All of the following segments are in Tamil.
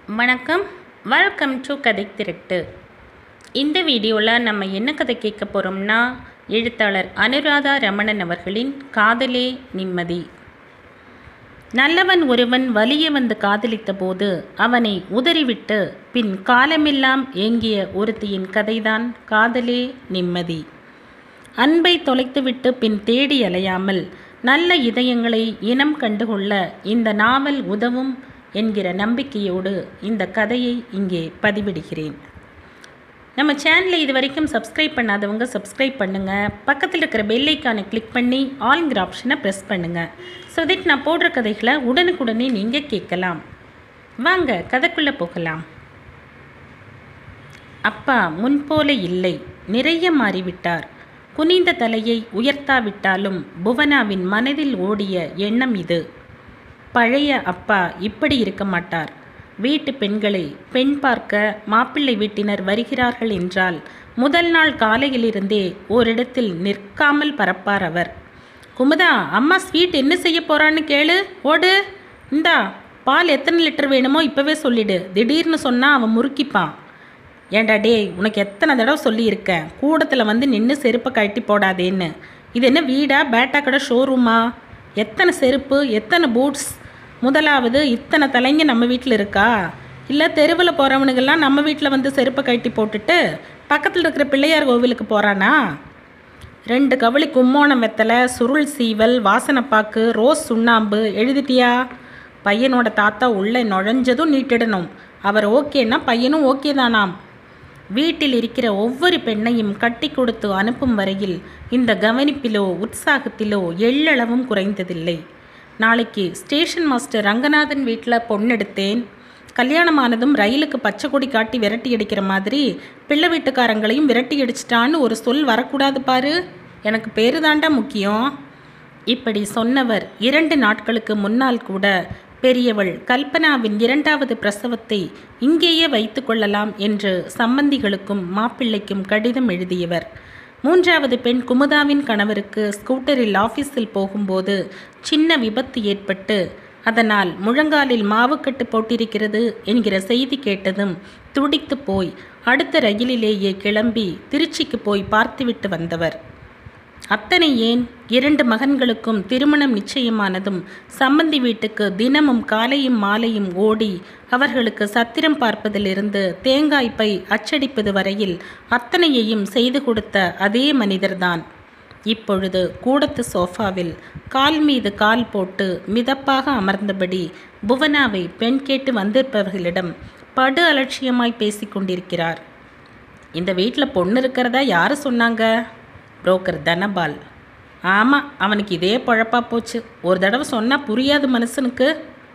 வணக்கம் வெல்கம் டு கதை திரட்டு இந்த வீடியோவில் நம்ம என்ன கதை கேட்க போகிறோம்னா எழுத்தாளர் அனுராதா ரமணன் அவர்களின் காதலே நிம்மதி நல்லவன் ஒருவன் வலிய வந்து காதலித்த போது அவனை உதறிவிட்டு பின் காலமெல்லாம் ஏங்கிய ஒருத்தியின் கதைதான் காதலே நிம்மதி அன்பை தொலைத்துவிட்டு பின் தேடி அலையாமல் நல்ல இதயங்களை இனம் கண்டுகொள்ள இந்த நாவல் உதவும் என்கிற நம்பிக்கையோடு இந்த கதையை இங்கே பதிவிடுகிறேன் நம்ம சேனலை இது வரைக்கும் சப்ஸ்கிரைப் பண்ணாதவங்க சப்ஸ்கிரைப் பண்ணுங்கள் பக்கத்தில் இருக்கிற பெல் ஐக்கானை கிளிக் பண்ணி ஆல்ங்கிற ஆப்ஷனை ப்ரெஸ் பண்ணுங்கள் ஸோ தட் நான் போடுற கதைகளை உடனுக்குடனே நீங்கள் கேட்கலாம் வாங்க கதைக்குள்ளே போகலாம் அப்பா முன்போல இல்லை நிறைய மாறிவிட்டார் குனிந்த தலையை உயர்த்தாவிட்டாலும் புவனாவின் மனதில் ஓடிய எண்ணம் இது பழைய அப்பா இப்படி இருக்க மாட்டார் வீட்டு பெண்களை பெண் பார்க்க மாப்பிள்ளை வீட்டினர் வருகிறார்கள் என்றால் முதல் நாள் காலையிலிருந்தே ஓரிடத்தில் நிற்காமல் பரப்பார் அவர் குமுதா அம்மா ஸ்வீட் என்ன செய்ய போறான்னு கேளு ஓடு இந்தா பால் எத்தனை லிட்டர் வேணுமோ இப்போவே சொல்லிடு திடீர்னு சொன்னால் அவன் முறுக்கிப்பான் ஏண்டா டேய் உனக்கு எத்தனை தடவை சொல்லியிருக்கேன் கூடத்தில் வந்து நின்று செருப்பை கழட்டி போடாதேன்னு இது என்ன வீடா பேட்டா கடை ஷோரூமா எத்தனை செருப்பு எத்தனை பூட்ஸ் முதலாவது இத்தனை தலைங்க நம்ம வீட்டில் இருக்கா இல்லை தெருவில் போகிறவனுங்கெல்லாம் நம்ம வீட்டில் வந்து செருப்பை கழட்டி போட்டுட்டு பக்கத்தில் இருக்கிற பிள்ளையார் கோவிலுக்கு போகிறானா ரெண்டு கவளி கும்மோணம் வெத்தலை சுருள் சீவல் வாசனைப்பாக்கு ரோஸ் சுண்ணாம்பு எழுதிட்டியா பையனோட தாத்தா உள்ளே நுழைஞ்சதும் நீட்டிடணும் அவர் ஓகேன்னா பையனும் ஓகே தானாம் வீட்டில் இருக்கிற ஒவ்வொரு பெண்ணையும் கட்டி கொடுத்து அனுப்பும் வரையில் இந்த கவனிப்பிலோ உற்சாகத்திலோ எள்ளளவும் குறைந்ததில்லை நாளைக்கு ஸ்டேஷன் மாஸ்டர் ரங்கநாதன் வீட்டில் பொண்ணெடுத்தேன் கல்யாணமானதும் ரயிலுக்கு பச்சை கொடி காட்டி விரட்டி அடிக்கிற மாதிரி பிள்ளை வீட்டுக்காரங்களையும் விரட்டி அடிச்சிட்டான்னு ஒரு சொல் வரக்கூடாது பாரு எனக்கு பேரு தாண்டா முக்கியம் இப்படி சொன்னவர் இரண்டு நாட்களுக்கு முன்னால் கூட பெரியவள் கல்பனாவின் இரண்டாவது பிரசவத்தை இங்கேயே வைத்து கொள்ளலாம் என்று சம்பந்திகளுக்கும் மாப்பிள்ளைக்கும் கடிதம் எழுதியவர் மூன்றாவது பெண் குமுதாவின் கணவருக்கு ஸ்கூட்டரில் ஆஃபீஸில் போகும்போது சின்ன விபத்து ஏற்பட்டு அதனால் முழங்காலில் மாவுக்கட்டு போட்டிருக்கிறது என்கிற செய்தி கேட்டதும் துடித்து போய் அடுத்த ரயிலிலேயே கிளம்பி திருச்சிக்கு போய் பார்த்துவிட்டு வந்தவர் அத்தனை ஏன் இரண்டு மகன்களுக்கும் திருமணம் நிச்சயமானதும் சம்பந்தி வீட்டுக்கு தினமும் காலையும் மாலையும் ஓடி அவர்களுக்கு சத்திரம் பார்ப்பதிலிருந்து தேங்காய் பை அச்சடிப்பது வரையில் அத்தனையையும் செய்து கொடுத்த அதே மனிதர்தான் இப்பொழுது கூடத்து சோஃபாவில் கால் மீது கால் போட்டு மிதப்பாக அமர்ந்தபடி புவனாவை பெண் கேட்டு வந்திருப்பவர்களிடம் படு அலட்சியமாய் பேசிக்கொண்டிருக்கிறார் இந்த வீட்டில் பொண்ணு இருக்கிறதா யார் சொன்னாங்க புரோக்கர் தனபால் ஆமாம் அவனுக்கு இதே பொழப்பா போச்சு ஒரு தடவை சொன்னால் புரியாது மனுஷனுக்கு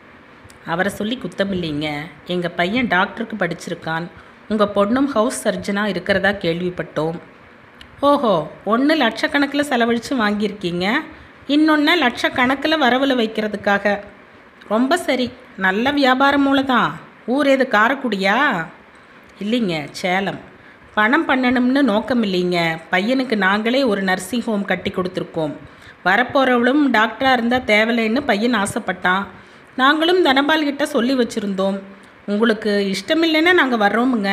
அவரை சொல்லி குத்தமில்லைங்க எங்கள் பையன் டாக்டருக்கு படிச்சிருக்கான் உங்கள் பொண்ணும் ஹவுஸ் சர்ஜனாக இருக்கிறதா கேள்விப்பட்டோம் ஓஹோ ஒன்று லட்சக்கணக்கில் செலவழித்து வாங்கியிருக்கீங்க இன்னொன்று லட்சக்கணக்கில் வரவில் வைக்கிறதுக்காக ரொம்ப சரி நல்ல வியாபார மூலம் தான் ஊர் எது காரக்குடியா இல்லைங்க சேலம் பணம் பண்ணணும்னு நோக்கம் இல்லைங்க பையனுக்கு நாங்களே ஒரு நர்சிங் ஹோம் கட்டி கொடுத்துருக்கோம் வரப்போகிறவளும் டாக்டராக இருந்தால் தேவையில்லைன்னு பையன் ஆசைப்பட்டான் நாங்களும் தனபால் கிட்ட சொல்லி வச்சுருந்தோம் உங்களுக்கு இஷ்டமில்லைன்னா நாங்கள் வர்றோமுங்க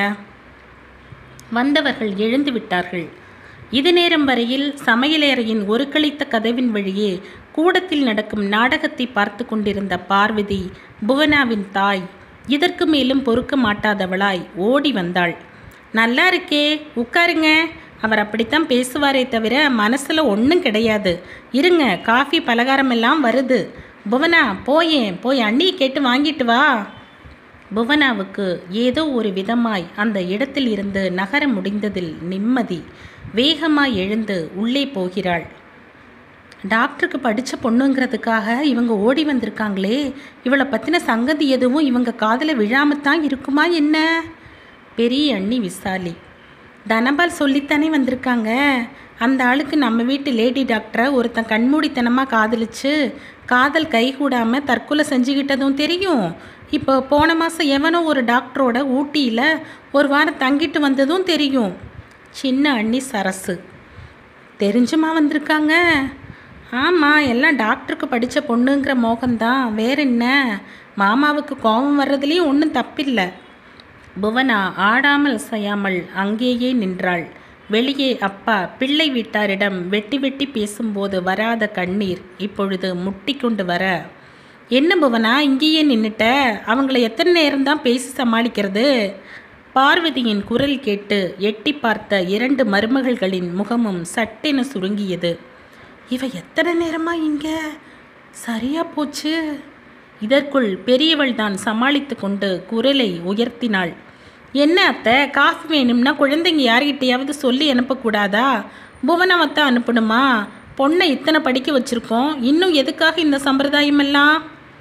வந்தவர்கள் எழுந்து விட்டார்கள் இது நேரம் வரையில் சமையலறையின் ஒரு கழித்த கதவின் வழியே கூடத்தில் நடக்கும் நாடகத்தை பார்த்து கொண்டிருந்த பார்வதி புவனாவின் தாய் இதற்கு மேலும் பொறுக்க மாட்டாதவளாய் ஓடி வந்தாள் நல்லா இருக்கே உட்காருங்க அவர் அப்படித்தான் பேசுவாரே தவிர மனசில் ஒன்றும் கிடையாது இருங்க காஃபி பலகாரம் எல்லாம் வருது புவனா போயேன் போய் அண்ணியை கேட்டு வாங்கிட்டு வா புவனாவுக்கு ஏதோ ஒரு விதமாய் அந்த இடத்தில் இருந்து நகர முடிந்ததில் நிம்மதி வேகமாய் எழுந்து உள்ளே போகிறாள் டாக்டருக்கு படித்த பொண்ணுங்கிறதுக்காக இவங்க ஓடி வந்திருக்காங்களே இவளை பற்றின சங்கதி எதுவும் இவங்க காதில் விழாமத்தான் இருக்குமா என்ன பெரிய அண்ணி விசாலி தனபால் சொல்லித்தானே வந்திருக்காங்க அந்த ஆளுக்கு நம்ம வீட்டு லேடி டாக்டரை ஒருத்தன் கண்மூடித்தனமாக காதலிச்சு காதல் கைகூடாமல் தற்கொலை செஞ்சுக்கிட்டதும் தெரியும் இப்போ போன மாதம் எவனோ ஒரு டாக்டரோட ஊட்டியில் ஒரு வாரம் தங்கிட்டு வந்ததும் தெரியும் சின்ன அண்ணி சரசு தெரிஞ்சுமா வந்திருக்காங்க ஆமாம் எல்லாம் டாக்டருக்கு படித்த பொண்ணுங்கிற மோகம்தான் வேற என்ன மாமாவுக்கு கோபம் வர்றதுலேயும் ஒன்றும் தப்பில்லை புவனா ஆடாமல் அசையாமல் அங்கேயே நின்றாள் வெளியே அப்பா பிள்ளை வீட்டாரிடம் வெட்டி வெட்டி பேசும்போது வராத கண்ணீர் இப்பொழுது முட்டி கொண்டு வர என்ன புவனா இங்கேயே நின்னுட்ட அவங்கள எத்தனை நேரம்தான் பேசி சமாளிக்கிறது பார்வதியின் குரல் கேட்டு எட்டி பார்த்த இரண்டு மருமகள்களின் முகமும் சட்டென சுருங்கியது இவ எத்தனை நேரமா இங்க சரியா போச்சு இதற்குள் பெரியவள் தான் சமாளித்து கொண்டு குரலை உயர்த்தினாள் என்ன அத்தை காஃபி வேணும்னா குழந்தைங்க யார்கிட்டயாவது சொல்லி அனுப்பக்கூடாதா புவனவத்தை அனுப்பணுமா பொண்ணை இத்தனை படிக்க வச்சிருக்கோம் இன்னும் எதுக்காக இந்த சம்பிரதாயம் எல்லாம்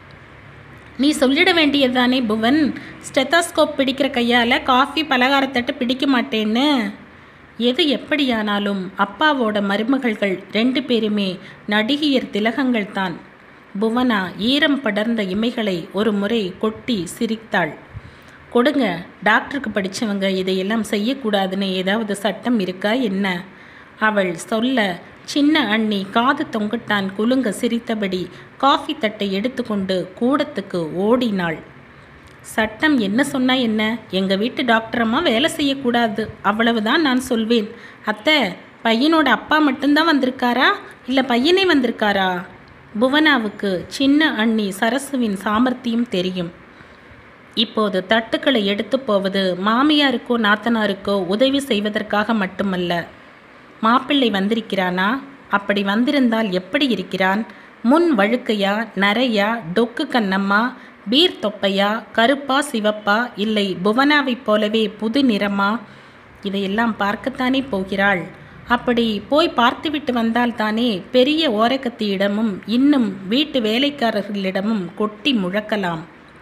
நீ சொல்லிட வேண்டியதுதானே புவன் ஸ்டெத்தாஸ்கோப் பிடிக்கிற கையால் காஃபி பலகாரத்தட்டு பிடிக்க மாட்டேன்னு எது எப்படியானாலும் அப்பாவோட மருமகள்கள் ரெண்டு பேருமே நடிகையர் திலகங்கள் தான் புவனா ஈரம் படர்ந்த இமைகளை ஒரு முறை கொட்டி சிரித்தாள் கொடுங்க டாக்டருக்கு படித்தவங்க இதையெல்லாம் செய்யக்கூடாதுன்னு ஏதாவது சட்டம் இருக்கா என்ன அவள் சொல்ல சின்ன அண்ணி காது தொங்கட்டான் குலுங்க சிரித்தபடி காஃபி தட்டை எடுத்துக்கொண்டு கூடத்துக்கு ஓடினாள் சட்டம் என்ன சொன்னா என்ன எங்க வீட்டு டாக்டரம்மா வேலை செய்யக்கூடாது அவ்வளவுதான் நான் சொல்வேன் அத்தை பையனோட அப்பா மட்டும்தான் வந்திருக்காரா இல்லை பையனே வந்திருக்காரா புவனாவுக்கு சின்ன அண்ணி சரசுவின் சாமர்த்தியம் தெரியும் இப்போது தட்டுக்களை எடுத்து போவது மாமியாருக்கோ நாத்தனாருக்கோ உதவி செய்வதற்காக மட்டுமல்ல மாப்பிள்ளை வந்திருக்கிறானா அப்படி வந்திருந்தால் எப்படி இருக்கிறான் முன் வழுக்கையா நரையா டொக்கு கண்ணம்மா பீர் தொப்பையா கருப்பா சிவப்பா இல்லை புவனாவைப் போலவே புது நிறமா இதையெல்லாம் பார்க்கத்தானே போகிறாள் அப்படி போய் பார்த்துவிட்டு வந்தால்தானே பெரிய ஓரக்கத்தியிடமும் இன்னும் வீட்டு வேலைக்காரர்களிடமும் கொட்டி முழக்கலாம்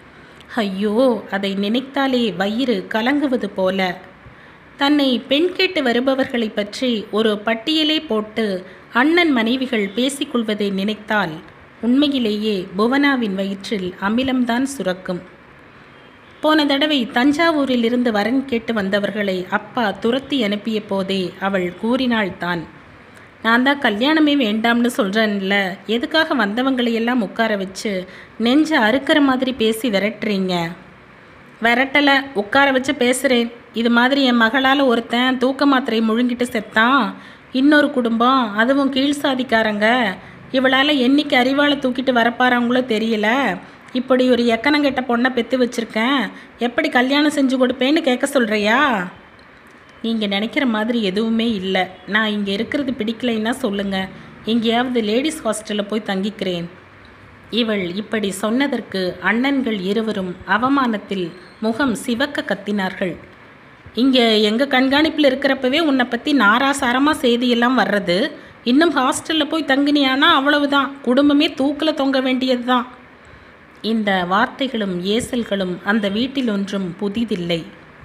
ஐயோ அதை நினைத்தாலே வயிறு கலங்குவது போல தன்னை பெண் கேட்டு வருபவர்களை பற்றி ஒரு பட்டியலே போட்டு அண்ணன் மனைவிகள் பேசிக்கொள்வதை நினைத்தால் உண்மையிலேயே புவனாவின் வயிற்றில் அமிலம்தான் சுரக்கும் போன தடவை தஞ்சாவூரிலிருந்து வரன் கேட்டு வந்தவர்களை அப்பா துரத்தி அனுப்பிய போதே அவள் கூறினாள் தான் நான் தான் கல்யாணமே வேண்டாம்னு சொல்கிறேன்ல எதுக்காக வந்தவங்களையெல்லாம் உட்கார வச்சு நெஞ்ச அறுக்கிற மாதிரி பேசி விரட்டுறீங்க விரட்டலை உட்கார வச்சு பேசுகிறேன் இது மாதிரி என் மகளால் ஒருத்தன் தூக்க மாத்திரை முழுங்கிட்டு செத்தான் இன்னொரு குடும்பம் அதுவும் கீழ் சாதிக்காரங்க இவளால் என்னைக்கு அறிவாளை தூக்கிட்டு வரப்பாறாங்களோ தெரியல இப்படி ஒரு எக்கனங்கெட்ட பொண்ணை பெற்று வச்சுருக்கேன் எப்படி கல்யாணம் செஞ்சு கொடுப்பேன்னு கேட்க சொல்கிறியா நீங்கள் நினைக்கிற மாதிரி எதுவுமே இல்லை நான் இங்கே இருக்கிறது பிடிக்கலைன்னா சொல்லுங்கள் எங்கேயாவது லேடிஸ் ஹாஸ்டலில் போய் தங்கிக்கிறேன் இவள் இப்படி சொன்னதற்கு அண்ணன்கள் இருவரும் அவமானத்தில் முகம் சிவக்க கத்தினார்கள் இங்கே எங்கள் கண்காணிப்பில் இருக்கிறப்பவே உன்னை பற்றி நாராசாரமாக செய்தியெல்லாம் வர்றது இன்னும் ஹாஸ்டலில் போய் தங்கினியானா அவ்வளவுதான் குடும்பமே தூக்கில் தொங்க வேண்டியது தான் இந்த வார்த்தைகளும் ஏசல்களும் அந்த வீட்டில் ஒன்றும் புதிதில்லை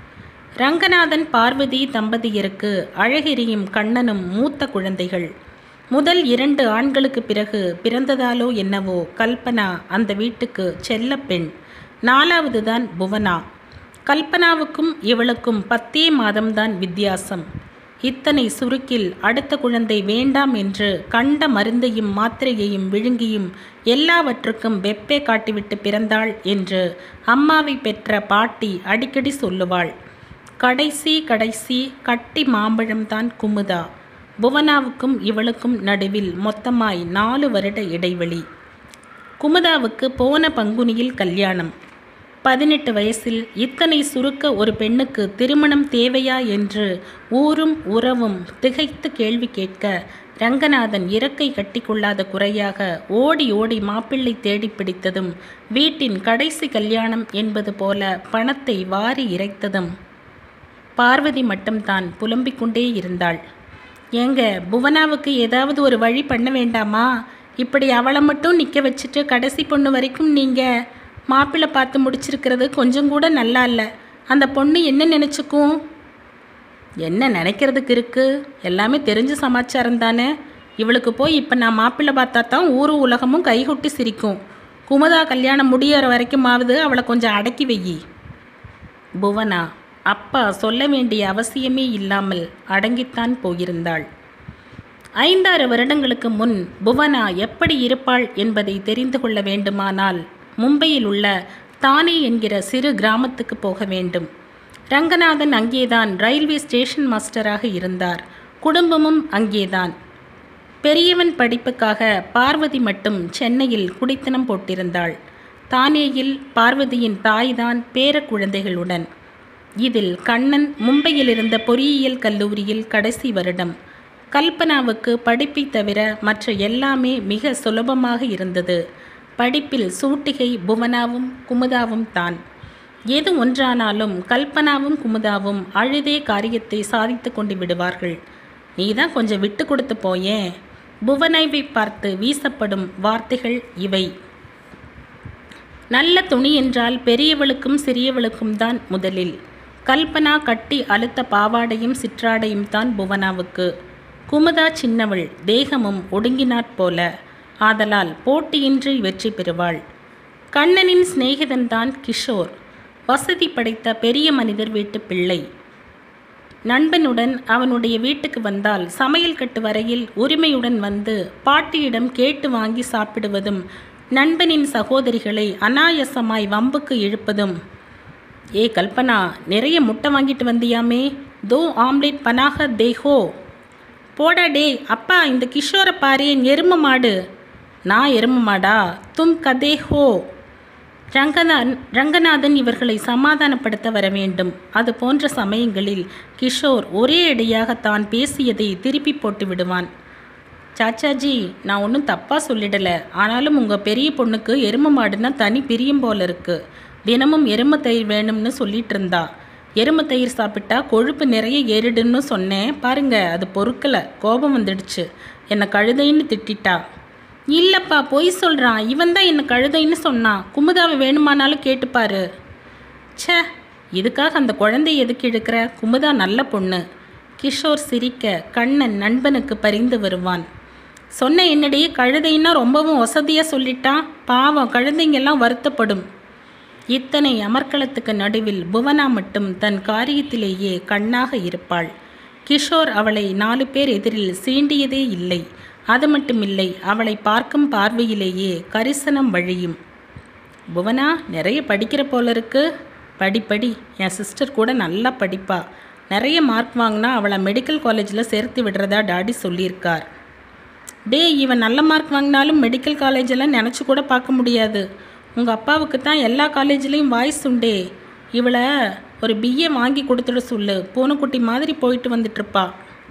ரங்கநாதன் பார்வதி தம்பதியருக்கு அழகெரியும் கண்ணனும் மூத்த குழந்தைகள் முதல் இரண்டு ஆண்களுக்கு பிறகு பிறந்ததாலோ என்னவோ கல்பனா அந்த வீட்டுக்கு செல்லப்பெண் நாலாவது தான் புவனா கல்பனாவுக்கும் இவளுக்கும் பத்தே மாதம்தான் வித்தியாசம் இத்தனை சுருக்கில் அடுத்த குழந்தை வேண்டாம் என்று கண்ட மருந்தையும் மாத்திரையையும் விழுங்கியும் எல்லாவற்றுக்கும் வெப்பே காட்டிவிட்டு பிறந்தாள் என்று அம்மாவை பெற்ற பாட்டி அடிக்கடி சொல்லுவாள் கடைசி கடைசி கட்டி மாம்பழம்தான் குமுதா புவனாவுக்கும் இவளுக்கும் நடுவில் மொத்தமாய் நாலு வருட இடைவெளி குமுதாவுக்கு போன பங்குனியில் கல்யாணம் பதினெட்டு வயசில் இத்தனை சுருக்க ஒரு பெண்ணுக்கு திருமணம் தேவையா என்று ஊரும் உறவும் திகைத்து கேள்வி கேட்க ரங்கநாதன் இறக்கை கட்டிக்கொள்ளாத குறையாக ஓடி ஓடி மாப்பிள்ளை தேடி பிடித்ததும் வீட்டின் கடைசி கல்யாணம் என்பது போல பணத்தை வாரி இறைத்ததும் பார்வதி மட்டும்தான் புலம்பிக் கொண்டே இருந்தாள் ஏங்க புவனாவுக்கு ஏதாவது ஒரு வழி பண்ண வேண்டாமா இப்படி அவளை மட்டும் நிற்க வச்சுட்டு கடைசி பொண்ணு வரைக்கும் நீங்கள் மாப்பிள்ளை பார்த்து முடிச்சிருக்கிறது கொஞ்சம் கூட நல்லா இல்லை அந்த பொண்ணு என்ன நினச்சிக்கும் என்ன நினைக்கிறதுக்கு இருக்கு எல்லாமே தெரிஞ்ச சமாச்சாரம் தானே இவளுக்கு போய் இப்போ நான் மாப்பிள்ளை பார்த்தா தான் ஊரு உலகமும் கைகொட்டி சிரிக்கும் குமுதா கல்யாணம் முடியற வரைக்குமாவது அவளை கொஞ்சம் அடக்கி வெயி புவனா அப்பா சொல்ல வேண்டிய அவசியமே இல்லாமல் அடங்கித்தான் போயிருந்தாள் ஐந்தாறு வருடங்களுக்கு முன் புவனா எப்படி இருப்பாள் என்பதை தெரிந்து கொள்ள வேண்டுமானால் மும்பையில் உள்ள தானே என்கிற சிறு கிராமத்துக்கு போக வேண்டும் ரங்கநாதன் அங்கேதான் ரயில்வே ஸ்டேஷன் மாஸ்டராக இருந்தார் குடும்பமும் அங்கேதான் பெரியவன் படிப்புக்காக பார்வதி மட்டும் சென்னையில் குடித்தனம் போட்டிருந்தாள் தானேயில் பார்வதியின் தாய்தான் பேர குழந்தைகளுடன் இதில் கண்ணன் மும்பையில் இருந்த பொறியியல் கல்லூரியில் கடைசி வருடம் கல்பனாவுக்கு படிப்பை தவிர மற்ற எல்லாமே மிக சுலபமாக இருந்தது படிப்பில் சூட்டிகை புவனாவும் குமுதாவும் தான் எது ஒன்றானாலும் கல்பனாவும் குமுதாவும் அழுதே காரியத்தை சாதித்து கொண்டு விடுவார்கள் நீ தான் கொஞ்சம் விட்டு கொடுத்து போயேன் புவனைவை பார்த்து வீசப்படும் வார்த்தைகள் இவை நல்ல துணி என்றால் பெரியவளுக்கும் சிறியவளுக்கும் தான் முதலில் கல்பனா கட்டி அழுத்த பாவாடையும் சிற்றாடையும் தான் புவனாவுக்கு குமுதா சின்னவள் தேகமும் ஒடுங்கினாற் போல ஆதலால் போட்டியின்றி வெற்றி பெறுவாள் கண்ணனின் சிநேகிதன்தான் கிஷோர் வசதி படைத்த பெரிய மனிதர் வீட்டு பிள்ளை நண்பனுடன் அவனுடைய வீட்டுக்கு வந்தால் சமையல் கட்டு வரையில் உரிமையுடன் வந்து பாட்டியிடம் கேட்டு வாங்கி சாப்பிடுவதும் நண்பனின் சகோதரிகளை அனாயசமாய் வம்புக்கு இழுப்பதும் ஏ கல்பனா நிறைய முட்டை வாங்கிட்டு வந்தியாமே தோ ஆம்லேட் பனாக தேஹோ போடா டே அப்பா இந்த கிஷோரை பாரேன் எரும மாடு நான் எரும மாடா தும் கதே ஹோ ரங்கநாதன் ரங்கநாதன் இவர்களை சமாதானப்படுத்த வர வேண்டும் அது போன்ற சமயங்களில் கிஷோர் ஒரே அடியாக தான் பேசியதை திருப்பி போட்டு விடுவான் சாச்சாஜி நான் ஒன்றும் தப்பாக சொல்லிடலை ஆனாலும் உங்கள் பெரிய பொண்ணுக்கு எரும மாடுனா தனி பிரியம் போல இருக்கு தினமும் எரும தயிர் வேணும்னு சொல்லிட்டு இருந்தா எரும தயிர் சாப்பிட்டா கொழுப்பு நிறைய ஏறிடுன்னு சொன்னேன் பாருங்க அது பொறுக்கலை கோபம் வந்துடுச்சு என்னை கழுதைன்னு திட்டிட்டா இல்லைப்பா பொய் சொல்கிறான் இவன் தான் என்னை கழுதைன்னு சொன்னான் குமுதாவை வேணுமானாலும் கேட்டுப்பாரு ச்சே இதுக்காக அந்த குழந்தை எதுக்கு இழுக்கிற குமுதா நல்ல பொண்ணு கிஷோர் சிரிக்க கண்ணன் நண்பனுக்கு பரிந்து வருவான் சொன்ன என்னடி கழுதைன்னா ரொம்பவும் வசதியாக சொல்லிட்டான் பாவம் கழுதைங்கெல்லாம் வருத்தப்படும் இத்தனை அமர்க்களத்துக்கு நடுவில் புவனா மட்டும் தன் காரியத்திலேயே கண்ணாக இருப்பாள் கிஷோர் அவளை நாலு பேர் எதிரில் சீண்டியதே இல்லை அது மட்டுமில்லை அவளை பார்க்கும் பார்வையிலேயே கரிசனம் வழியும் புவனா நிறைய படிக்கிற போல இருக்கு படிப்படி என் சிஸ்டர் கூட நல்லா படிப்பா நிறைய மார்க் வாங்கினா அவளை மெடிக்கல் காலேஜில் சேர்த்து விடுறதா டாடி சொல்லியிருக்கார் டே இவன் நல்ல மார்க் வாங்கினாலும் மெடிக்கல் காலேஜெல்லாம் நினச்சி கூட பார்க்க முடியாது உங்கள் அப்பாவுக்கு தான் எல்லா காலேஜ்லேயும் வாய்ஸ் உண்டே இவளை ஒரு பிஏ வாங்கி கொடுத்துட சொல்லு பூனைக்குட்டி மாதிரி போயிட்டு வந்துட்டுருப்பா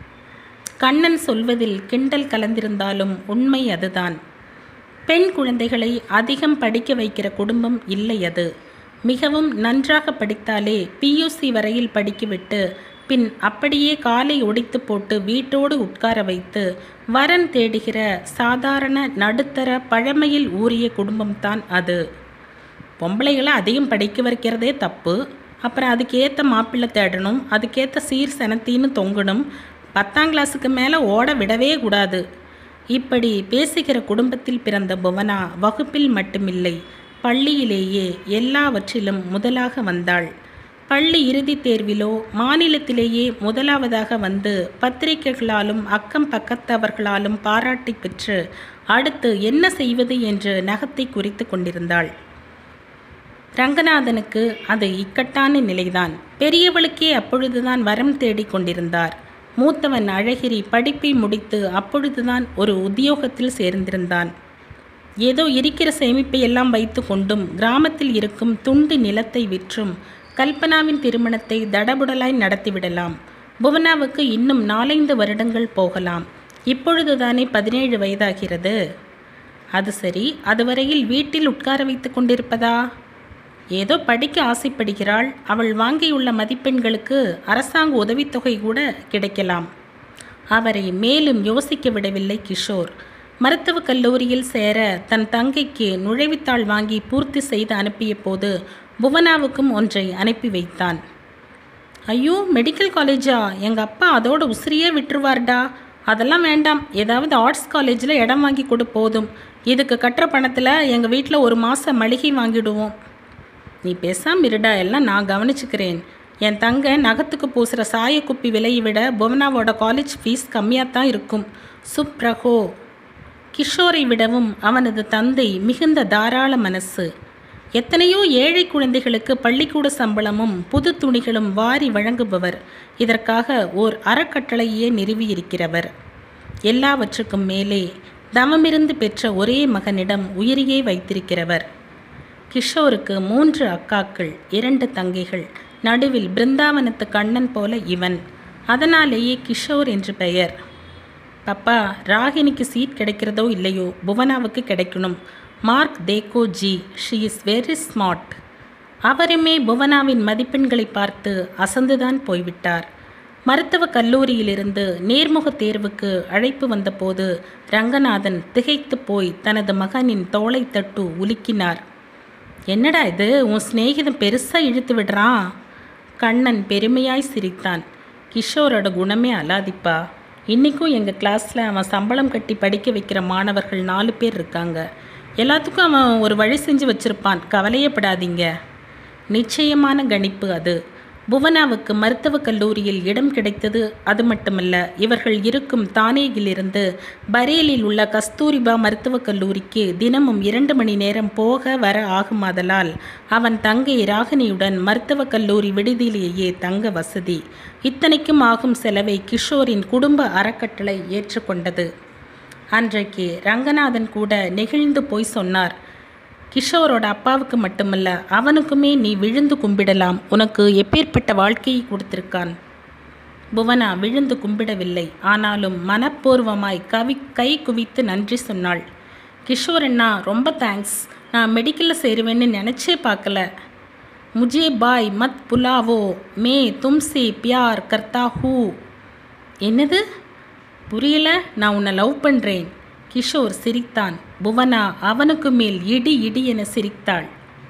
கண்ணன் சொல்வதில் கிண்டல் கலந்திருந்தாலும் உண்மை அதுதான் பெண் குழந்தைகளை அதிகம் படிக்க வைக்கிற குடும்பம் இல்லை அது மிகவும் நன்றாக படித்தாலே பியூசி வரையில் படிக்கிவிட்டு பின் அப்படியே காலை ஒடித்து போட்டு வீட்டோடு உட்கார வைத்து வரன் தேடுகிற சாதாரண நடுத்தர பழமையில் ஊறிய குடும்பம்தான் அது பொம்பளைகளை அதிகம் படிக்க வைக்கிறதே தப்பு அப்புறம் அதுக்கேற்ற மாப்பிள்ளை தேடணும் அதுக்கேற்ற சீர் செனத்தின்னு தொங்கணும் பத்தாம் கிளாஸுக்கு மேலே ஓட விடவே கூடாது இப்படி பேசுகிற குடும்பத்தில் பிறந்த புவனா வகுப்பில் மட்டுமில்லை பள்ளியிலேயே எல்லாவற்றிலும் முதலாக வந்தாள் பள்ளி இறுதித் தேர்விலோ மாநிலத்திலேயே முதலாவதாக வந்து பத்திரிகைகளாலும் அக்கம் பக்கத்தவர்களாலும் பாராட்டி பெற்று அடுத்து என்ன செய்வது என்று நகத்தை குறித்து கொண்டிருந்தாள் ரங்கநாதனுக்கு அது இக்கட்டான நிலைதான் பெரியவளுக்கே அப்பொழுதுதான் வரம் தேடிக் கொண்டிருந்தார் மூத்தவன் அழகிரி படிப்பை முடித்து அப்பொழுதுதான் ஒரு உத்தியோகத்தில் சேர்ந்திருந்தான் ஏதோ இருக்கிற சேமிப்பை எல்லாம் வைத்து கொண்டும் கிராமத்தில் இருக்கும் துண்டு நிலத்தை விற்றும் கல்பனாவின் திருமணத்தை தடபுடலாய் நடத்திவிடலாம் புவனாவுக்கு இன்னும் நாலைந்து வருடங்கள் போகலாம் இப்பொழுதுதானே பதினேழு வயதாகிறது அது சரி அதுவரையில் வீட்டில் உட்கார வைத்து கொண்டிருப்பதா ஏதோ படிக்க ஆசைப்படுகிறாள் அவள் வாங்கியுள்ள மதிப்பெண்களுக்கு அரசாங்க உதவித்தொகை கூட கிடைக்கலாம் அவரை மேலும் யோசிக்க விடவில்லை கிஷோர் மருத்துவக் கல்லூரியில் சேர தன் தங்கைக்கு நுழைவுத்தாள் வாங்கி பூர்த்தி செய்து அனுப்பிய போது புவனாவுக்கும் ஒன்றை அனுப்பி வைத்தான் ஐயோ மெடிக்கல் காலேஜா எங்கள் அப்பா அதோட உசிரியே விட்டுருவார்டா அதெல்லாம் வேண்டாம் ஏதாவது ஆர்ட்ஸ் காலேஜில் இடம் வாங்கி கொடு போதும் இதுக்கு கட்டுற பணத்தில் எங்கள் வீட்டில் ஒரு மாதம் மளிகை வாங்கிடுவோம் நீ பேசாம இருடா எல்லாம் நான் கவனிச்சுக்கிறேன் என் தங்க நகத்துக்கு பூசுகிற சாயக்குப்பி விலையை விட புவனாவோட காலேஜ் ஃபீஸ் கம்மியாக தான் இருக்கும் சுப்ரஹோ கிஷோரை விடவும் அவனது தந்தை மிகுந்த தாராள மனசு எத்தனையோ ஏழை குழந்தைகளுக்கு பள்ளிக்கூட சம்பளமும் புது துணிகளும் வாரி வழங்குபவர் இதற்காக ஓர் அறக்கட்டளையே நிறுவியிருக்கிறவர் எல்லாவற்றுக்கும் மேலே தவமிருந்து பெற்ற ஒரே மகனிடம் உயிரையே வைத்திருக்கிறவர் கிஷோருக்கு மூன்று அக்காக்கள் இரண்டு தங்கைகள் நடுவில் பிருந்தாவனத்து கண்ணன் போல இவன் அதனாலேயே கிஷோர் என்று பெயர் பப்பா ராகினிக்கு சீட் கிடைக்கிறதோ இல்லையோ புவனாவுக்கு கிடைக்கணும் மார்க் தேக்கோ ஜி ஷி இஸ் வெரி ஸ்மார்ட் அவருமே புவனாவின் மதிப்பெண்களை பார்த்து அசந்துதான் போய்விட்டார் மருத்துவக் கல்லூரியிலிருந்து நேர்முக தேர்வுக்கு அழைப்பு வந்தபோது ரங்கநாதன் திகைத்து போய் தனது மகனின் தோளை தட்டு உலுக்கினார் என்னடா இது உன் சிநேகிதம் பெருசாக இழுத்து விடுறான் கண்ணன் பெருமையாய் சிரித்தான் கிஷோரோட குணமே அலாதிப்பா இன்றைக்கும் எங்கள் கிளாஸில் அவன் சம்பளம் கட்டி படிக்க வைக்கிற மாணவர்கள் நாலு பேர் இருக்காங்க எல்லாத்துக்கும் அவன் ஒரு வழி செஞ்சு வச்சிருப்பான் கவலையப்படாதீங்க நிச்சயமான கணிப்பு அது புவனாவுக்கு மருத்துவக் கல்லூரியில் இடம் கிடைத்தது அது மட்டுமல்ல இவர்கள் இருக்கும் தானேயிலிருந்து பரேலில் உள்ள கஸ்தூரிபா மருத்துவக் கல்லூரிக்கு தினமும் இரண்டு மணி நேரம் போக வர ஆகுமாதலால் அவன் தங்கை ராகினியுடன் மருத்துவக் கல்லூரி விடுதியிலேயே தங்க வசதி இத்தனைக்கும் ஆகும் செலவை கிஷோரின் குடும்ப அறக்கட்டளை ஏற்றுக்கொண்டது அன்றைக்கு ரங்கநாதன் கூட நெகிழ்ந்து போய் சொன்னார் கிஷோரோட அப்பாவுக்கு மட்டுமல்ல அவனுக்குமே நீ விழுந்து கும்பிடலாம் உனக்கு எப்பேற்பட்ட வாழ்க்கையை கொடுத்திருக்கான் புவனா விழுந்து கும்பிடவில்லை ஆனாலும் மனப்பூர்வமாய் கவி கை குவித்து நன்றி சொன்னாள் கிஷோர் அண்ணா ரொம்ப தேங்க்ஸ் நான் மெடிக்கலில் சேருவேன்னு நினச்சே பார்க்கல முஜே பாய் மத் புலாவோ மே தும்சே பியார் கர்த்தா ஹூ என்னது புரியல நான் உன்னை லவ் பண்ணுறேன் கிஷோர் சிரித்தான் புவனா அவனுக்கு மேல் இடி இடி என சிரித்தாள்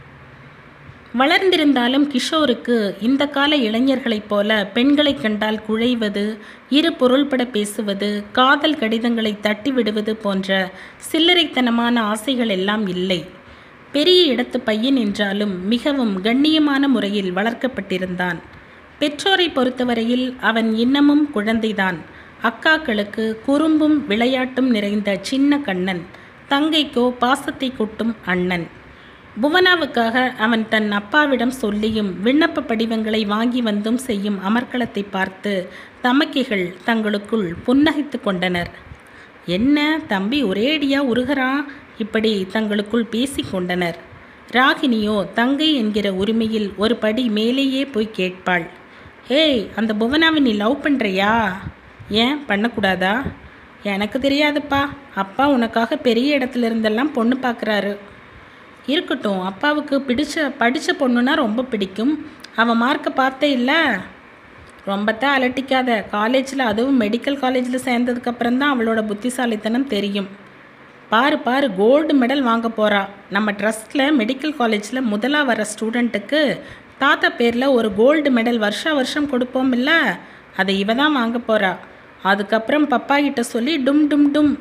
வளர்ந்திருந்தாலும் கிஷோருக்கு இந்த கால இளைஞர்களைப் போல பெண்களை கண்டால் குழைவது இரு பொருள்பட பேசுவது காதல் கடிதங்களை தட்டிவிடுவது போன்ற சில்லறைத்தனமான ஆசைகள் எல்லாம் இல்லை பெரிய இடத்து பையன் என்றாலும் மிகவும் கண்ணியமான முறையில் வளர்க்கப்பட்டிருந்தான் பெற்றோரை பொறுத்தவரையில் அவன் இன்னமும் குழந்தைதான் அக்காக்களுக்கு குறும்பும் விளையாட்டும் நிறைந்த சின்ன கண்ணன் தங்கைக்கோ பாசத்தை கொட்டும் அண்ணன் புவனாவுக்காக அவன் தன் அப்பாவிடம் சொல்லியும் விண்ணப்ப படிவங்களை வாங்கி வந்தும் செய்யும் அமர்க்களத்தை பார்த்து தமக்கைகள் தங்களுக்குள் புன்னகைத்து கொண்டனர் என்ன தம்பி ஒரேடியா உருகிறான் இப்படி தங்களுக்குள் பேசிக் கொண்டனர் ராகினியோ தங்கை என்கிற உரிமையில் ஒரு படி மேலேயே போய் கேட்பாள் ஏய் அந்த புவனாவை நீ லவ் பண்ணுறியா ஏன் பண்ணக்கூடாதா எனக்கு தெரியாதுப்பா அப்பா உனக்காக பெரிய இடத்துல இருந்தெல்லாம் பொண்ணு பார்க்குறாரு இருக்கட்டும் அப்பாவுக்கு பிடிச்ச படித்த பொண்ணுனா ரொம்ப பிடிக்கும் அவன் மார்க்கை பார்த்தே இல்லை ரொம்பத்தான் அலட்டிக்காத காலேஜில் அதுவும் மெடிக்கல் காலேஜில் சேர்ந்ததுக்கப்புறம் தான் அவளோட புத்திசாலித்தனம் தெரியும் பாரு பாரு கோல்டு மெடல் வாங்க போகிறா நம்ம ட்ரஸ்ட்டில் மெடிக்கல் காலேஜில் முதலாக வர ஸ்டூடெண்ட்டுக்கு தாத்தா பேரில் ஒரு கோல்டு மெடல் வருஷா வருஷம் கொடுப்போம் இல்லை அதை இவ தான் வாங்க போகிறா அதுக்கப்புறம் பப்பா கிட்ட சொல்லி டும் டும் டும்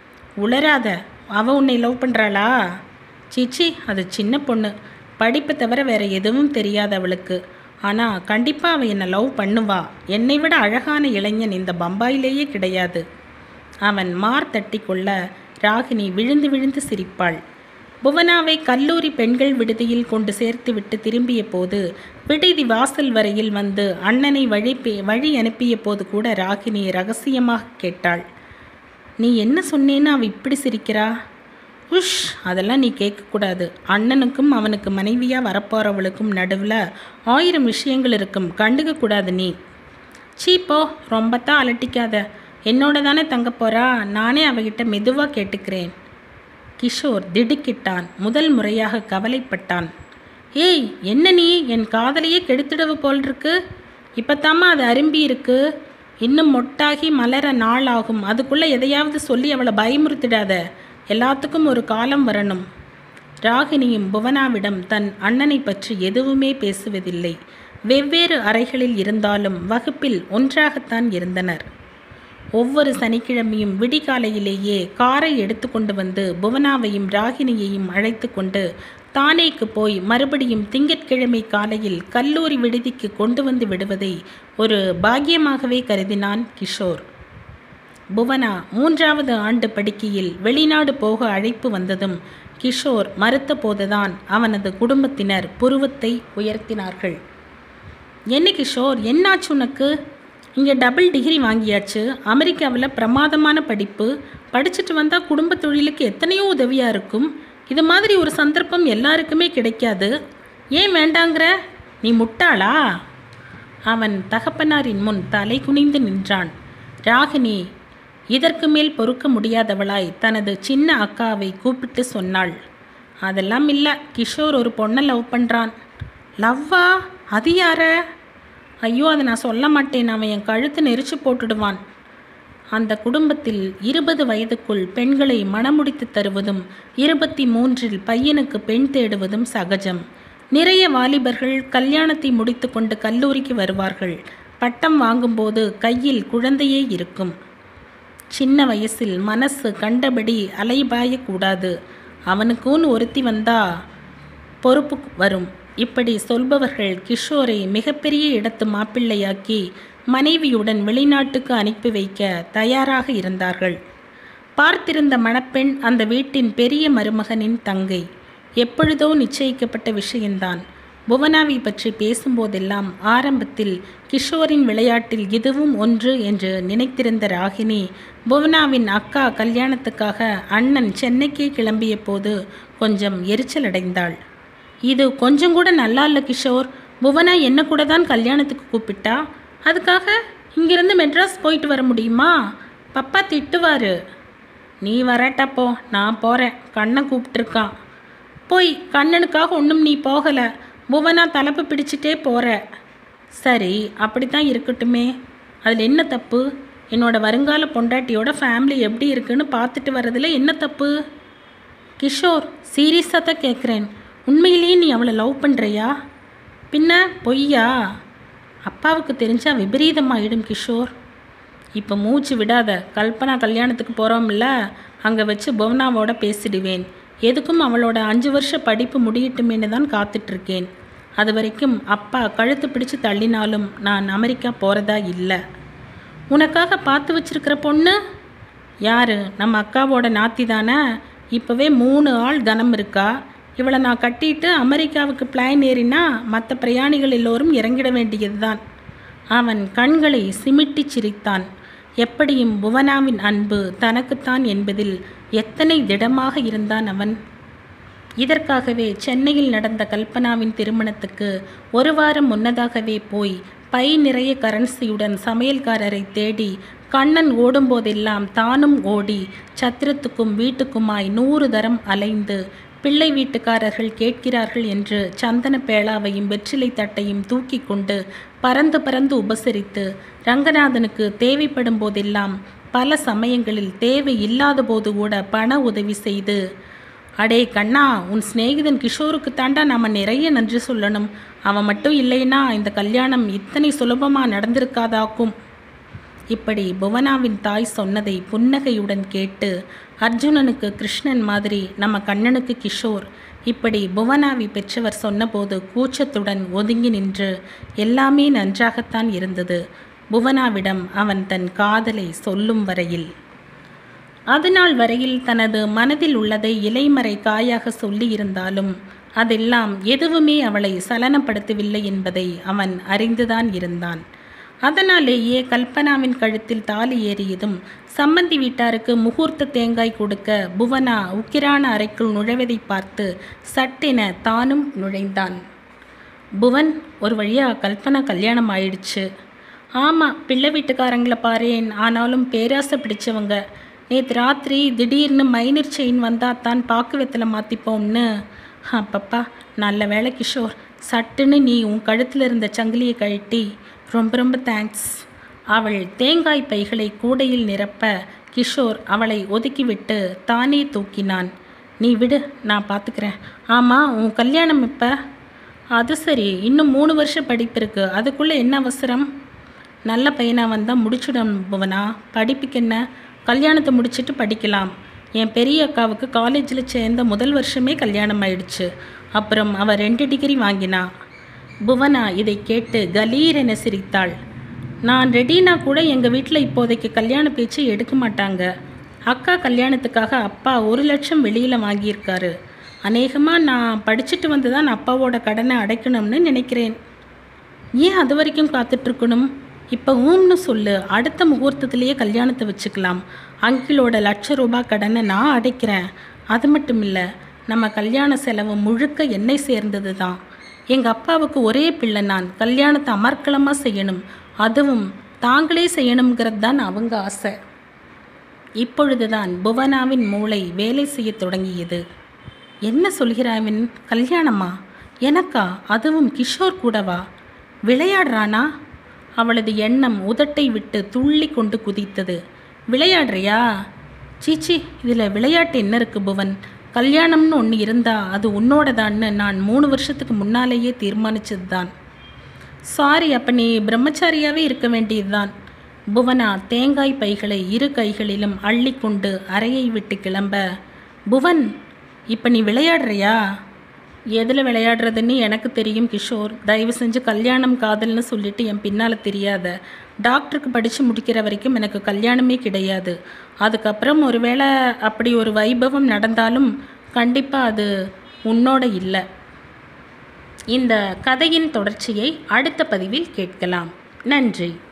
உளராத அவ உன்னை லவ் பண்ணுறாளா சீச்சி அது சின்ன பொண்ணு படிப்பை தவிர வேற எதுவும் தெரியாது அவளுக்கு ஆனால் கண்டிப்பாக அவள் என்னை லவ் பண்ணுவா என்னை விட அழகான இளைஞன் இந்த பம்பாயிலேயே கிடையாது அவன் மார் தட்டி கொள்ள ராகினி விழுந்து விழுந்து சிரிப்பாள் புவனாவை கல்லூரி பெண்கள் விடுதியில் கொண்டு சேர்த்துவிட்டு திரும்பிய போது விடுதி வாசல் வரையில் வந்து அண்ணனை வழி பே- வழி அனுப்பிய போது கூட ராகினி ரகசியமாக கேட்டாள் நீ என்ன சொன்னேன்னு அவ இப்படி சிரிக்கிறா உஷ் அதெல்லாம் நீ கேட்கக்கூடாது அண்ணனுக்கும் அவனுக்கு மனைவியாக வரப்போகிறவளுக்கும் நடுவில் ஆயிரம் விஷயங்கள் இருக்கும் கண்டுக்க கூடாது நீ சீப்போ ரொம்பத்தான் அலட்டிக்காத என்னோட தானே தங்க போறா நானே அவகிட்ட மெதுவாக கேட்டுக்கிறேன் கிஷோர் திடுக்கிட்டான் முதல் முறையாக கவலைப்பட்டான் ஏய் என்ன நீ என் காதலையே கெடுத்துடுவ போல் இருக்கு இப்பத்தாம்மா அது அரும்பி இருக்கு இன்னும் மொட்டாகி மலர நாள் ஆகும் அதுக்குள்ளே எதையாவது சொல்லி அவளை பயமுறுத்திடாத எல்லாத்துக்கும் ஒரு காலம் வரணும் ராகினியும் புவனாவிடம் தன் அண்ணனை பற்றி எதுவுமே பேசுவதில்லை வெவ்வேறு அறைகளில் இருந்தாலும் வகுப்பில் ஒன்றாகத்தான் இருந்தனர் ஒவ்வொரு சனிக்கிழமையும் விடிகாலையிலேயே காரை எடுத்துக்கொண்டு வந்து புவனாவையும் ராகினியையும் அழைத்து கொண்டு தானேக்கு போய் மறுபடியும் திங்கட்கிழமை காலையில் கல்லூரி விடுதிக்கு கொண்டு வந்து விடுவதை ஒரு பாக்கியமாகவே கருதினான் கிஷோர் புவனா மூன்றாவது ஆண்டு படிக்கையில் வெளிநாடு போக அழைப்பு வந்ததும் கிஷோர் மறுத்த போதுதான் அவனது குடும்பத்தினர் புருவத்தை உயர்த்தினார்கள் என்ன கிஷோர் என்னாச்சு உனக்கு இங்கே டபுள் டிகிரி வாங்கியாச்சு அமெரிக்காவில் பிரமாதமான படிப்பு படிச்சுட்டு வந்தால் குடும்ப தொழிலுக்கு எத்தனையோ உதவியாக இருக்கும் இது மாதிரி ஒரு சந்தர்ப்பம் எல்லாருக்குமே கிடைக்காது ஏன் வேண்டாங்கிற நீ முட்டாளா அவன் தகப்பனாரின் முன் தலை குனிந்து நின்றான் ராகினி இதற்கு மேல் பொறுக்க முடியாதவளாய் தனது சின்ன அக்காவை கூப்பிட்டு சொன்னாள் அதெல்லாம் இல்லை கிஷோர் ஒரு பொண்ணை லவ் பண்ணுறான் லவ்வா அது யார ஐயோ அதை நான் சொல்ல மாட்டேன் அவன் என் கழுத்து நெரிச்சு போட்டுடுவான் அந்த குடும்பத்தில் இருபது வயதுக்குள் பெண்களை மணமுடித்து தருவதும் இருபத்தி மூன்றில் பையனுக்கு பெண் தேடுவதும் சகஜம் நிறைய வாலிபர்கள் கல்யாணத்தை முடித்துக்கொண்டு கல்லூரிக்கு வருவார்கள் பட்டம் வாங்கும்போது கையில் குழந்தையே இருக்கும் சின்ன வயசில் மனசு கண்டபடி அலைபாயக்கூடாது அவனுக்குன்னு ஒருத்தி வந்தா பொறுப்பு வரும் இப்படி சொல்பவர்கள் கிஷோரை மிகப்பெரிய இடத்து மாப்பிள்ளையாக்கி மனைவியுடன் வெளிநாட்டுக்கு அனுப்பி வைக்க தயாராக இருந்தார்கள் பார்த்திருந்த மணப்பெண் அந்த வீட்டின் பெரிய மருமகனின் தங்கை எப்பொழுதோ நிச்சயிக்கப்பட்ட விஷயம்தான் புவனாவை பற்றி பேசும்போதெல்லாம் ஆரம்பத்தில் கிஷோரின் விளையாட்டில் இதுவும் ஒன்று என்று நினைத்திருந்த ராகினி புவனாவின் அக்கா கல்யாணத்துக்காக அண்ணன் சென்னைக்கே கிளம்பிய போது கொஞ்சம் எரிச்சலடைந்தாள் இது கொஞ்சம் கூட நல்லா இல்லை கிஷோர் புவனா என்ன கூட தான் கல்யாணத்துக்கு கூப்பிட்டா அதுக்காக இங்கிருந்து மெட்ராஸ் போயிட்டு வர முடியுமா பப்பா திட்டுவாரு நீ வரட்டப்போ நான் போகிறேன் கண்ணன் கூப்பிட்டுருக்கான் போய் கண்ணனுக்காக ஒன்றும் நீ போகலை புவனா தலைப்பு பிடிச்சிட்டே போகிற சரி அப்படித்தான் இருக்கட்டுமே அதில் என்ன தப்பு என்னோட வருங்கால பொண்டாட்டியோட ஃபேமிலி எப்படி இருக்குன்னு பார்த்துட்டு வர்றதுல என்ன தப்பு கிஷோர் சீரியஸாக தான் கேட்குறேன் உண்மையிலேயே நீ அவளை லவ் பண்ணுறியா பின்ன பொய்யா அப்பாவுக்கு தெரிஞ்சா விபரீதமாயிடும் கிஷோர் இப்போ மூச்சு விடாத கல்பனா கல்யாணத்துக்கு போகிறோம்ல அங்கே வச்சு புவனாவோட பேசிடுவேன் எதுக்கும் அவளோட அஞ்சு வருஷ படிப்பு முடியட்டுமேனு தான் காத்துட்ருக்கேன் அது வரைக்கும் அப்பா கழுத்து பிடிச்சு தள்ளினாலும் நான் அமெரிக்கா போகிறதா இல்லை உனக்காக பார்த்து வச்சிருக்கிற பொண்ணு யாரு நம்ம அக்காவோட நாத்தி தானே இப்போவே மூணு ஆள் கனம் இருக்கா இவளை நான் கட்டிட்டு அமெரிக்காவுக்கு பிளான் ஏறினா மற்ற பிரயாணிகள் எல்லோரும் இறங்கிட வேண்டியதுதான் அவன் கண்களை சிமிட்டி சிரித்தான் எப்படியும் புவனாவின் அன்பு தனக்குத்தான் என்பதில் எத்தனை திடமாக இருந்தான் அவன் இதற்காகவே சென்னையில் நடந்த கல்பனாவின் திருமணத்துக்கு ஒரு வாரம் முன்னதாகவே போய் பை நிறைய கரன்சியுடன் சமையல்காரரை தேடி கண்ணன் ஓடும்போதெல்லாம் தானும் ஓடி சத்திரத்துக்கும் வீட்டுக்குமாய் நூறு தரம் அலைந்து பிள்ளை வீட்டுக்காரர்கள் கேட்கிறார்கள் என்று சந்தன பேளாவையும் வெற்றிலை தட்டையும் தூக்கி கொண்டு பறந்து பறந்து உபசரித்து ரங்கநாதனுக்கு தேவைப்படும் போதெல்லாம் பல சமயங்களில் தேவை இல்லாத போது கூட பண உதவி செய்து அடே கண்ணா உன் சிநேகிதன் கிஷோருக்கு தாண்டா நாம் நிறைய நன்றி சொல்லணும் அவன் மட்டும் இல்லைன்னா இந்த கல்யாணம் இத்தனை சுலபமாக நடந்திருக்காதாக்கும் இப்படி புவனாவின் தாய் சொன்னதை புன்னகையுடன் கேட்டு அர்ஜுனனுக்கு கிருஷ்ணன் மாதிரி நம்ம கண்ணனுக்கு கிஷோர் இப்படி புவனாவி பெற்றவர் சொன்னபோது கூச்சத்துடன் ஒதுங்கி நின்று எல்லாமே நன்றாகத்தான் இருந்தது புவனாவிடம் அவன் தன் காதலை சொல்லும் வரையில் அதுநாள் வரையில் தனது மனதில் உள்ளதை இலைமறை காயாக சொல்லியிருந்தாலும் அதெல்லாம் எதுவுமே அவளை சலனப்படுத்தவில்லை என்பதை அவன் அறிந்துதான் இருந்தான் அதனாலேயே கல்பனாவின் கழுத்தில் தாலி ஏறியதும் சம்மந்தி வீட்டாருக்கு முகூர்த்த தேங்காய் கொடுக்க புவனா உக்கிரான அறைக்குள் நுழைவதை பார்த்து சட்டென தானும் நுழைந்தான் புவன் ஒரு வழியாக கல்பனா கல்யாணம் ஆயிடுச்சு ஆமாம் பிள்ளை வீட்டுக்காரங்களை பாரேன் ஆனாலும் பேராசை பிடிச்சவங்க நேற்று ராத்திரி திடீர்னு மைனர் செயின் வந்தால் தான் பாக்கு வெத்தலை மாற்றிப்போம்னு அப்பப்பா நல்ல வேலை கிஷோர் சட்டுன்னு நீ உன் கழுத்தில் இருந்த சங்கிலியை கழட்டி ரொம்ப ரொம்ப தேங்க்ஸ் அவள் தேங்காய் பைகளை கூடையில் நிரப்ப கிஷோர் அவளை ஒதுக்கிவிட்டு தானே தூக்கினான் நீ விடு நான் பார்த்துக்கிறேன் ஆமாம் உன் கல்யாணம் இப்போ அது சரி இன்னும் மூணு வருஷம் படிப்பு இருக்கு அதுக்குள்ளே என்ன அவசரம் நல்ல பையனாக வந்தால் முடிச்சுடும் புவனா படிப்புக்கு என்ன கல்யாணத்தை முடிச்சிட்டு படிக்கலாம் என் பெரிய அக்காவுக்கு காலேஜில் சேர்ந்த முதல் வருஷமே கல்யாணம் ஆயிடுச்சு அப்புறம் அவள் ரெண்டு டிகிரி வாங்கினா புவனா இதை கேட்டு கலீரென சிரித்தாள் நான் ரெடினா கூட எங்கள் வீட்டில் இப்போதைக்கு கல்யாண பேச்சு எடுக்க மாட்டாங்க அக்கா கல்யாணத்துக்காக அப்பா ஒரு லட்சம் வெளியில் வாங்கியிருக்காரு அநேகமாக நான் படிச்சுட்டு வந்து தான் அப்பாவோட கடனை அடைக்கணும்னு நினைக்கிறேன் ஏன் அது வரைக்கும் காத்துட்ருக்கணும் இப்போ ஊம்னு சொல்லு அடுத்த முகூர்த்தத்திலேயே கல்யாணத்தை வச்சுக்கலாம் அங்கிளோட லட்ச ரூபாய் கடனை நான் அடைக்கிறேன் அது மட்டும் இல்லை நம்ம கல்யாண செலவு முழுக்க என்னை சேர்ந்தது தான் எங்கள் அப்பாவுக்கு ஒரே பிள்ளை நான் கல்யாணத்தை அமர்க்கலமாக செய்யணும் அதுவும் தாங்களே செய்யணுங்கிறது தான் அவங்க ஆசை இப்பொழுதுதான் புவனாவின் மூளை வேலை செய்யத் தொடங்கியது என்ன சொல்கிறாவின் கல்யாணமா எனக்கா அதுவும் கிஷோர் கூடவா விளையாடுறானா அவளது எண்ணம் உதட்டை விட்டு துள்ளி கொண்டு குதித்தது விளையாடுறியா சீச்சி இதில் விளையாட்டு என்ன இருக்கு புவன் கல்யாணம்னு ஒன்று இருந்தா அது உன்னோடதான்னு நான் மூணு வருஷத்துக்கு முன்னாலேயே தீர்மானிச்சது தான் சாரி அப்ப நீ பிரம்மச்சாரியாவே இருக்க வேண்டியதுதான் புவனா தேங்காய் பைகளை இரு கைகளிலும் அள்ளிக்கொண்டு அறையை விட்டு கிளம்ப புவன் இப்போ நீ விளையாடுறியா எதில் விளையாடுறதுன்னு எனக்கு தெரியும் கிஷோர் தயவு செஞ்சு கல்யாணம் காதல்னு சொல்லிட்டு என் பின்னால் தெரியாத டாக்டருக்கு படித்து முடிக்கிற வரைக்கும் எனக்கு கல்யாணமே கிடையாது அதுக்கப்புறம் ஒருவேளை அப்படி ஒரு வைபவம் நடந்தாலும் கண்டிப்பாக அது உன்னோட இல்லை இந்த கதையின் தொடர்ச்சியை அடுத்த பதிவில் கேட்கலாம் நன்றி